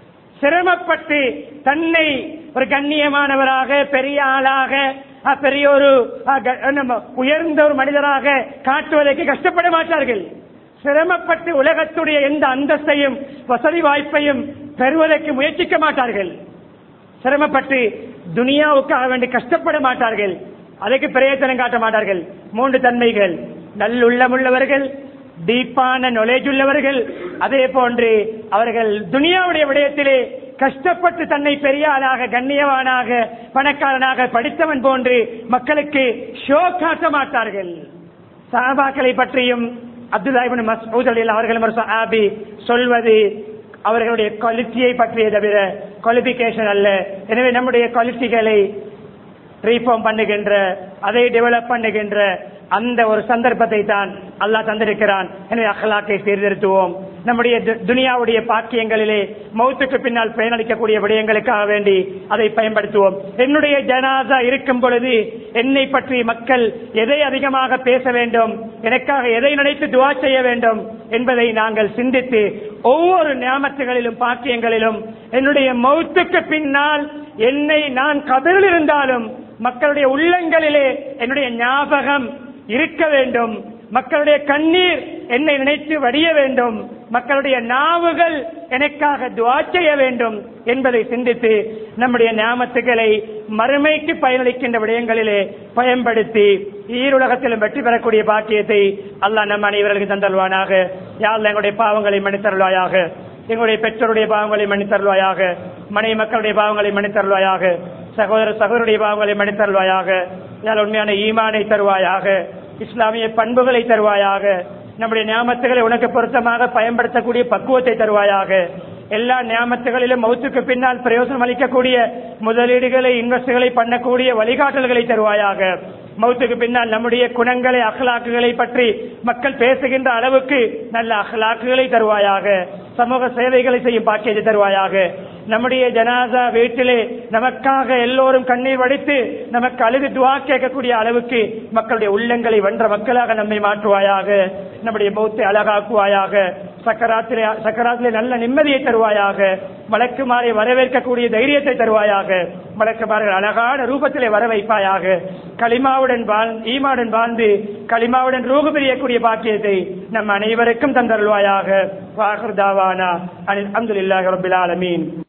சிரமப்பட்டு தன்னை ஒரு கண்ணியமானவராக பெரிய ஆளாக அஹ், பெரிய ஒரு அஹ், க- நம்ம உயர்ந்த ஒரு மனிதராக காட்டுவதற்கு கஷ்டப்பட மாட்டார்கள் சிரமப்பட்டு உலகத்துடைய எந்த அந்தஸ்தையும் வசதி வாய்ப்பையும் பெறுவதற்கு முயற்சிக்க மாட்டார்கள் சிரமப்பட்டு துனியாவுக்காக வேண்டி கஷ்டப்பட மாட்டார்கள் அதற்கு பிரயத்தனம் காட்ட மாட்டார்கள் மூன்று தன்மைகள் நல்லுள்ளமுள்ளவர்கள் டீப்பான நாலேஜ் உள்ளவர்கள் அதே போன்று அவர்கள் துனியாவுடைய விடயத்திலே கஷ்டப்பட்டு தன்னை பெரிய ஆளாக கண்ணியவானாக பணக்காரனாக படித்தவன் போன்று மக்களுக்கு ஷோ காட்ட மாட்டார்கள் சஹாபாக்களை பற்றியும் அப்துல்லா இப்னு மஸ்ஊத் ரலியல்லாஹு அவர்களும் ஒரு சஹாபி சொல்வது அவர்களுடைய குவாலிட்டியை பற்றிய தவிர குவாலிபிகேஷன் அல்ல எனவே நம்முடைய குவாலிட்டிகளை ரீஃபார்ம் பண்ணுகின்ற அதை டெவலப் பண்ணுகின்ற அந்த ஒரு சந்தர்ப்பத்தை தான் அல்லாஹ் தந்திருக்கிறான் எனவே அஹ்லாக்கை சீர்திருத்துவோம் நம்முடைய து- துனியாவுடைய பாக்கியங்களிலே மௌத்துக்கு பின்னால் பயனளிக்கக்கூடிய விடயங்களுக்காக வேண்டி அதை பயன்படுத்துவோம் என்னுடைய ஜனாசா இருக்கும் பொழுது என்னை பற்றி மக்கள் எதை அதிகமாக பேச வேண்டும் எனக்காக எதை நினைத்து துவா செய்ய வேண்டும் என்பதை நாங்கள் சிந்தித்து ஒவ்வொரு ஞாபகங்களிலும் பாக்கியங்களிலும் என்னுடைய மௌத்துக்கு பின்னால் என்னை நான் கபிரில் இருந்தாலும் மக்களுடைய உள்ளங்களிலே என்னுடைய ஞாபகம் இருக்க வேண்டும் மக்களுடைய கண்ணீர் என்னை நினைத்து வடிய வேண்டும் மக்களுடைய நாவுகள் எனக்காக துவா செய்ய வேண்டும் என்பதை சிந்தித்து நம்முடைய ஞாபகத்துகளை மறுமைக்கு பயனளிக்கின்ற விடயங்களிலே பயன்படுத்தி ஈருலகத்திலும் வெற்றி பெறக்கூடிய பாக்கியத்தை அல்லாஹ் நம் அனைவர்களுக்கு தந்தல்வானாக யாழ் எங்களுடைய பாவங்களை மன்னித்தருள்வாயாக எங்களுடைய பெற்றோருடைய பாவங்களை மன்னித்தருள்வாயாக மனைவி மக்களுடைய பாவங்களை மன்னித்தருள்வாயாக சகோதர சகோதரருடைய பாவங்களை மன்னித்தருள்வாயாக யாழ் உண்மையான ஈமானை தருவாயாக இஸ்லாமிய பண்புகளை தருவாயாக நம்முடைய நியாமத்துகளை உனக்கு பொருத்தமாக பயன்படுத்தக்கூடிய பக்குவத்தை தருவாயாக எல்லா நியாமத்துகளிலும் மௌத்துக்கு பின்னால் பிரயோசனம் அளிக்கக்கூடிய முதலீடுகளை இன்வெஸ்ட்களை பண்ணக்கூடிய வழிகாட்டல்களை தருவாயாக மௌத்துக்கு பின்னால் நம்முடைய குணங்களை அகலாக்குகளை பற்றி மக்கள் பேசுகின்ற அளவுக்கு நல்ல அகலாக்குகளை தருவாயாக சமூக சேவைகளை செய்யும் பாக்கியத்தை தருவாயாக நம்முடைய ஜனாசா வீட்டிலே நமக்காக எல்லோரும் கண்ணீர் வடித்து நமக்கு அழுது துவா கேட்கக்கூடிய அளவுக்கு மக்களுடைய உள்ளங்களை வென்ற மக்களாக நம்மை மாற்றுவாயாக நம்முடைய பௌத்தை அழகாக்குவாயாக சக்கராத்திலே சக்கராத்திலே நல்ல நிம்மதியை தருவாயாக மலக்குமாரை வரவேற்கக்கூடிய தைரியத்தை தருவாயாக மலக்குமார்கள் அழகான ரூபத்திலே வர வைப்பாயாக களிமாவுடன் வாழ் ஈமாவுடன் வாழ்ந்து களிமாவுடன் ரூபு பிரியக்கூடிய பாக்கியத்தை நம் அனைவருக்கும் தந்தருள்வாயாக வாகர்தாவானா அனில் அப்துல்லாஹி ரபில் ஆலமீன்